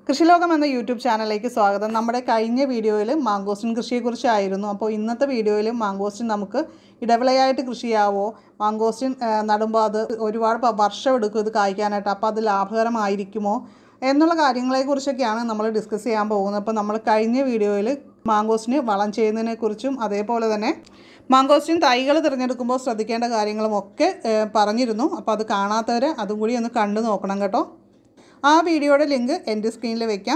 കൃഷിലോകം എന്ന യൂട്യൂബ് ചാനലിലേക്ക് സ്വാഗതം നമ്മുടെ കഴിഞ്ഞ വീഡിയോയിൽ മാങ്കോസ്റ്റിൻ കൃഷിയെക്കുറിച്ചായിരുന്നു അപ്പോൾ ഇന്നത്തെ വീഡിയോയിൽ മാങ്കോസ്റ്റിൻ നമുക്ക് ഇടവിളയായിട്ട് കൃഷി ചെയ്യാവോ മാങ്കോസ്റ്റിൻ ആ, നടുമ്പോൾ അത് ഒരുപാട് പ- വർഷം എടുക്കും ഇത് കായ്ക്കാനായിട്ട് അപ്പോൾ അത് ലാഭകരമായിരിക്കുമോ എന്നുള്ള കാര്യങ്ങളെക്കുറിച്ചൊക്കെയാണ് നമ്മൾ ഡിസ്കസ് ചെയ്യാൻ പോകുന്നത് അപ്പോൾ നമ്മൾ കഴിഞ്ഞ വീഡിയോയിൽ മാങ്കോസ്റ്റിന് വളം ചെയ്യുന്നതിനെക്കുറിച്ചും അതേപോലെ തന്നെ മാങ്കോസ്റ്റിൻ തൈകൾ തിരഞ്ഞെടുക്കുമ്പോൾ ശ്രദ്ധിക്കേണ്ട കാര്യങ്ങളും ഒക്കെ ആ, പറഞ്ഞിരുന്നു അപ്പോൾ അത് കാണാത്തവർ അതും കൂടി ഒന്ന് കണ്ടു നോക്കണം കേട്ടോ ആ വീഡിയോയുടെ ലിങ്ക് എൻ്റെ സ്ക്രീനിൽ വെക്കാം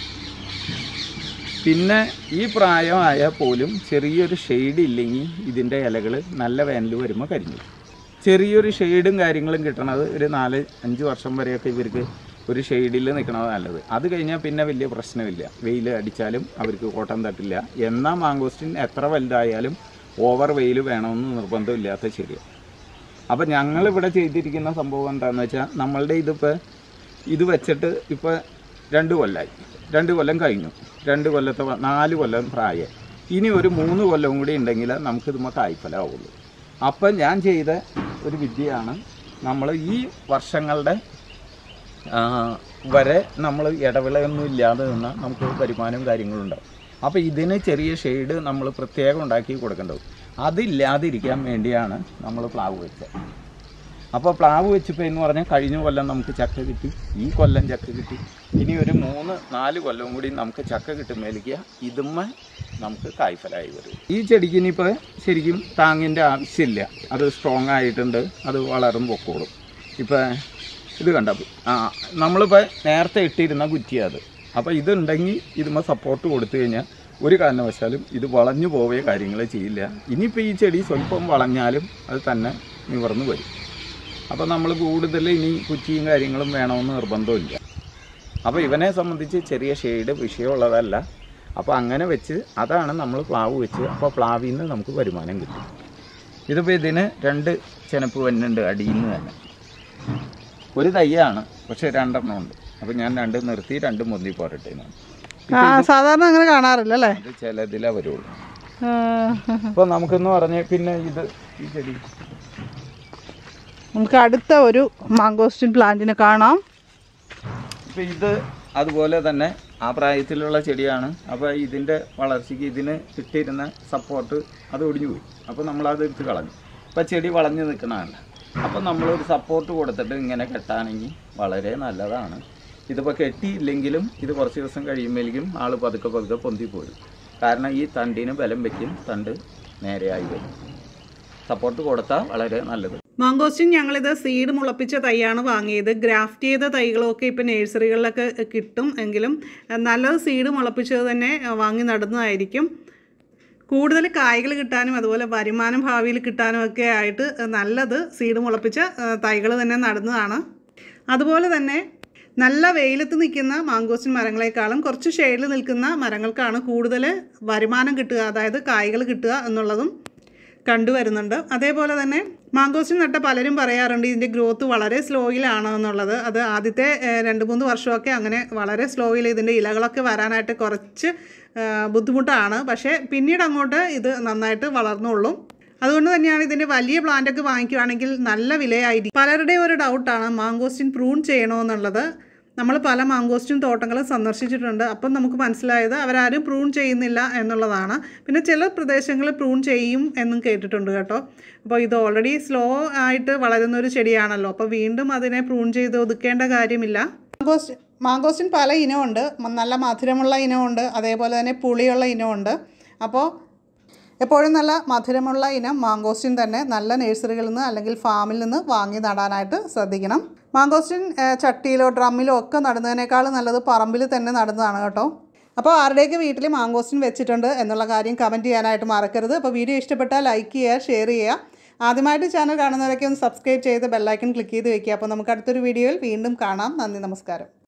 പിന്നെ ഈ പ്രായമായാൽ പോലും ചെറിയൊരു ഷെയ്ഡ് ഇല്ലെങ്കിൽ ഇതിൻ്റെ ഇലകൾ നല്ല വേനൽ വരുമ്പോൾ കരിഞ്ഞു ചെറിയൊരു ഷെയ്ഡും കാര്യങ്ങളും കിട്ടണത് ഒരു നാല് അഞ്ച് വർഷം വരെയൊക്കെ ഇവർക്ക് ഒരു ഷെയ്ഡിൽ നിൽക്കണത് നല്ലത് അത് കഴിഞ്ഞാൽ പിന്നെ വലിയ പ്രശ്നമില്ല വെയിൽ അടിച്ചാലും അവർക്ക് കോട്ടം തട്ടില്ല എന്നാൽ മാങ്കോസ്റ്റിൻ എത്ര വലുതായാലും ഓവർ വെയിൽ വേണമെന്ന് നിർബന്ധമില്ലാത്ത ശരിയാണ് അപ്പം ഞങ്ങളിവിടെ ചെയ്തിരിക്കുന്ന സംഭവം എന്താണെന്ന് വെച്ചാൽ നമ്മളുടെ ഇതിപ്പോൾ ഇത് വെച്ചിട്ട് ഇപ്പോൾ രണ്ട് കൊല്ലമായി രണ്ട് കൊല്ലം കഴിഞ്ഞു രണ്ട് കൊല്ലത്തെ വ- നാല് കൊല്ലം പ്രായം ഇനി ഒരു മൂന്ന് കൊല്ലം കൂടി ഉണ്ടെങ്കിൽ നമുക്കിതുമ്പോൾ കായ്ഫലമാവുള്ളൂ അപ്പം ഞാൻ ചെയ്ത ഒരു വിദ്യയാണ് നമ്മൾ ഈ വർഷങ്ങളുടെ ആ, വരെ നമ്മൾ ഇടവിളയൊന്നും ഇല്ലാതെ നിന്നാൽ നമുക്ക് വരുമാനവും കാര്യങ്ങളും ഉണ്ടാവും അപ്പോൾ ഇതിന് ചെറിയ ഷെയ്ഡ് നമ്മൾ പ്രത്യേകം ഉണ്ടാക്കി കൊടുക്കേണ്ടത് അതില്ലാതിരിക്കാൻ വേണ്ടിയാണ് നമ്മൾ പ്ലാവ് വെച്ചത് അപ്പോൾ പ്ലാവ് വെച്ചപ്പോൾ എന്ന് പറഞ്ഞാൽ കഴിഞ്ഞ കൊല്ലം നമുക്ക് ചക്ക കിട്ടി ഈ കൊല്ലം ചക്ക കിട്ടി ഇനി ഒരു മൂന്ന് നാല് കൊല്ലം കൂടി നമുക്ക് ചക്ക കിട്ടുമ്പോഴേക്ക് ഇതുമ്മ നമുക്ക് കായ്ഫലമായി വരും ഈ ചെടിക്ക് ഇനിയിപ്പോൾ ശരിക്കും താങ്ങിൻ്റെ ആവശ്യമില്ല അത് സ്ട്രോങ് ആയിട്ടുണ്ട് അത് വളരും പൊക്കോളും ഇപ്പോൾ ഇത് കണ്ട ആ നമ്മളിപ്പോൾ നേരത്തെ ഇട്ടിരുന്ന കുറ്റിയാണ് അത് അപ്പോൾ ഇതുണ്ടെങ്കിൽ ഇതുമ്മ സപ്പോർട്ട് കൊടുത്തു കഴിഞ്ഞാൽ ഒരു കാരണവശാലും ഇത് വളഞ്ഞു പോവുകയോ കാര്യങ്ങൾ ചെയ്യില്ല ഇനിയിപ്പോൾ ഈ ചെടി സ്വല്പം വളഞ്ഞാലും അത് തന്നെ നിവർന്നു വരും അപ്പോൾ നമ്മൾ കൂടുതൽ ഇനി കുറ്റിയും കാര്യങ്ങളും വേണമെന്ന് നിർബന്ധമില്ല അപ്പോൾ ഇവനെ സംബന്ധിച്ച് ചെറിയ ഷെയ്ഡ് വിഷയമുള്ളതല്ല അപ്പോൾ അങ്ങനെ വെച്ച് അതാണ് നമ്മൾ പ്ലാവ് വെച്ച് അപ്പോൾ പ്ലാവിൽ നിന്ന് നമുക്ക് വരുമാനം കിട്ടും ഇതിപ്പോൾ ഇതിന് രണ്ട് ചെനപ്പ് വന്നുണ്ട് അടിയിൽ നിന്ന് തന്നെ ഒരു തയ്യാണ് പക്ഷേ രണ്ടെണ്ണം ഉണ്ട് അപ്പോൾ ഞാൻ രണ്ട് നിർത്തി രണ്ട് മുന്തി പോരട്ടെ എന്നാണ് ആ, സാധാരണ അങ്ങനെ കാണാറില്ല അല്ലേ അത് ചിലതിലേ വരുള്ളൂ അപ്പോൾ നമുക്കെന്ന് പറഞ്ഞ് പിന്നെ ഇത് ഈ ചെടി നമുക്ക് അടുത്ത ഒരു മാങ്കോസ്റ്റിൻ പ്ലാന്റിനെ കാണാം ഇപ്പം ഇത് അതുപോലെ തന്നെ ആ പ്രായത്തിലുള്ള ചെടിയാണ് അപ്പോൾ ഇതിൻ്റെ വളർച്ചയ്ക്ക് ഇതിന് ഇട്ടിരുന്ന സപ്പോർട്ട് അത് ഒടിഞ്ഞു പോയി അപ്പോൾ നമ്മളത് എടുത്ത് കളഞ്ഞു അപ്പോൾ ചെടി വളഞ്ഞു നിൽക്കണതാണ് അപ്പോൾ നമ്മളൊരു സപ്പോർട്ട് കൊടുത്തിട്ട് ഇങ്ങനെ കെട്ടാണെങ്കിൽ വളരെ നല്ലതാണ് ഇതിപ്പോൾ കെട്ടിയില്ലെങ്കിലും ഇത് കുറച്ച് ദിവസം കഴിയുമ്പോഴേക്കും ആൾ പതുക്കെ പതുക്കെ പൊന്തി പോരും കാരണം ഈ തണ്ടിന് ബലം വയ്ക്കും തണ്ട് നേരെയായി വരും സപ്പോർട്ട് കൊടുത്താൽ വളരെ നല്ലത് മാങ്കോസ്റ്റിൻ ഞങ്ങളിത് സീഡ് മുളപ്പിച്ച തൈയാണ് വാങ്ങിയത് ഗ്രാഫ്റ്റ് ചെയ്ത തൈകളൊക്കെ ഇപ്പോൾ നഴ്സറികളിലൊക്കെ കിട്ടും എങ്കിലും അഹ് നല്ലത് സീഡ് മുളപ്പിച്ചത് തന്നെ അഹ് വാങ്ങി നടുന്നതായിരിക്കും കൂടുതൽ കായ്കൾ കിട്ടാനും അതുപോലെ വരുമാനം ഭാവിയിൽ കിട്ടാനും ഒക്കെ ആയിട്ട് നല്ലത് സീഡ് മുളപ്പിച്ച തൈകൾ തന്നെ നടുന്നതാണ് അതുപോലെ തന്നെ നല്ല വെയിലത്ത് നിൽക്കുന്ന മാങ്കോസ്റ്റിൻ മരങ്ങളെക്കാളും കുറച്ച് ഷെയ്ഡിൽ നിൽക്കുന്ന മരങ്ങൾക്കാണ് കൂടുതൽ വരുമാനം കിട്ടുക അതായത് കായ്കൾ കിട്ടുക എന്നുള്ളതും കണ്ടുവരുന്നുണ്ട് അതേപോലെ തന്നെ മാങ്കോസ്റ്റിൻ നട്ട പലരും പറയാറുണ്ട് ഇതിൻ്റെ ഗ്രോത്ത് വളരെ സ്ലോയിലാണ് എന്നുള്ളത് അത് ആദ്യത്തെ ഏഹ്, രണ്ട് മൂന്ന് വർഷമൊക്കെ അങ്ങനെ വളരെ സ്ലോയിൽ ഇതിൻ്റെ ഇലകളൊക്കെ വരാനായിട്ട് കുറച്ച് ഏഹ്, ബുദ്ധിമുട്ടാണ് പക്ഷേ പിന്നീട് അങ്ങോട്ട് ഇത് നന്നായിട്ട് വളർന്നുള്ളൂ അതുകൊണ്ട് തന്നെയാണ് ഇതിൻ്റെ വലിയ പ്ലാന്റ് ഒക്കെ വാങ്ങിക്കുകയാണെങ്കിൽ നല്ല വിലയായിരിക്കും പലരുടെയും ഒരു ഡൗട്ടാണ് മാങ്കോസ്റ്റിൻ പ്രൂൺ ചെയ്യണമെന്നുള്ളത് നമ്മൾ പല മാങ്കോസ്റ്റും തോട്ടങ്ങളും സന്ദർശിച്ചിട്ടുണ്ട് അപ്പം നമുക്ക് മനസ്സിലായത് അവരാരും പ്രൂൺ ചെയ്യുന്നില്ല എന്നുള്ളതാണ് പിന്നെ ചില പ്രദേശങ്ങളിൽ പ്രൂൺ ചെയ്യും എന്നും കേട്ടിട്ടുണ്ട് കേട്ടോ അപ്പോൾ ഇത് ഓൾറെഡി സ്ലോ ആയിട്ട് വളരുന്ന ഒരു ചെടിയാണല്ലോ അപ്പോൾ വീണ്ടും അതിനെ പ്രൂൺ ചെയ്ത് ഒതുക്കേണ്ട കാര്യമില്ല മാങ്കോസ്റ്റ് മാങ്കോസ്റ്റിൻ പല ഇനമുണ്ട് മ- നല്ല മധുരമുള്ള ഇനമുണ്ട് അതേപോലെ തന്നെ പുളിയുള്ള ഇനമുണ്ട് അപ്പോൾ എപ്പോഴും നല്ല മധുരമുള്ള ഇനം മാങ്കോസ്റ്റിൻ തന്നെ നല്ല നഴ്സറികളിൽ നിന്ന് അല്ലെങ്കിൽ ഫാമിൽ നിന്ന് വാങ്ങി നടാനായിട്ട് ശ്രദ്ധിക്കണം മാങ്കോസ്റ്റിൻ ഏഹ്, ചട്ടിയിലോ ഡ്രമ്മിലോ ഒക്കെ നടുന്നതിനേക്കാൾ നല്ലത് പറമ്പിൽ തന്നെ നടുന്നതാണ് കേട്ടോ അപ്പോൾ ആരുടെയൊക്കെ വീട്ടിൽ മാങ്കോസ്റ്റിൻ വെച്ചിട്ടുണ്ട് എന്നുള്ള കാര്യം കമൻറ്റ് ചെയ്യാനായിട്ട് മറക്കരുത് അപ്പോൾ വീഡിയോ ഇഷ്ടപ്പെട്ടാൽ ലൈക്ക് ചെയ്യുക ഷെയർ ചെയ്യുക ആദ്യമായിട്ട് ചാനൽ കാണുന്നവരൊക്കെ ഒന്ന് സബ്സ്ക്രൈബ് ചെയ്ത് ബെല്ലൈക്കൺ ക്ലിക്ക് ചെയ്ത് വെക്കുക അപ്പോൾ നമുക്ക് അടുത്തൊരു വീഡിയോയിൽ വീണ്ടും കാണാം നന്ദി നമസ്കാരം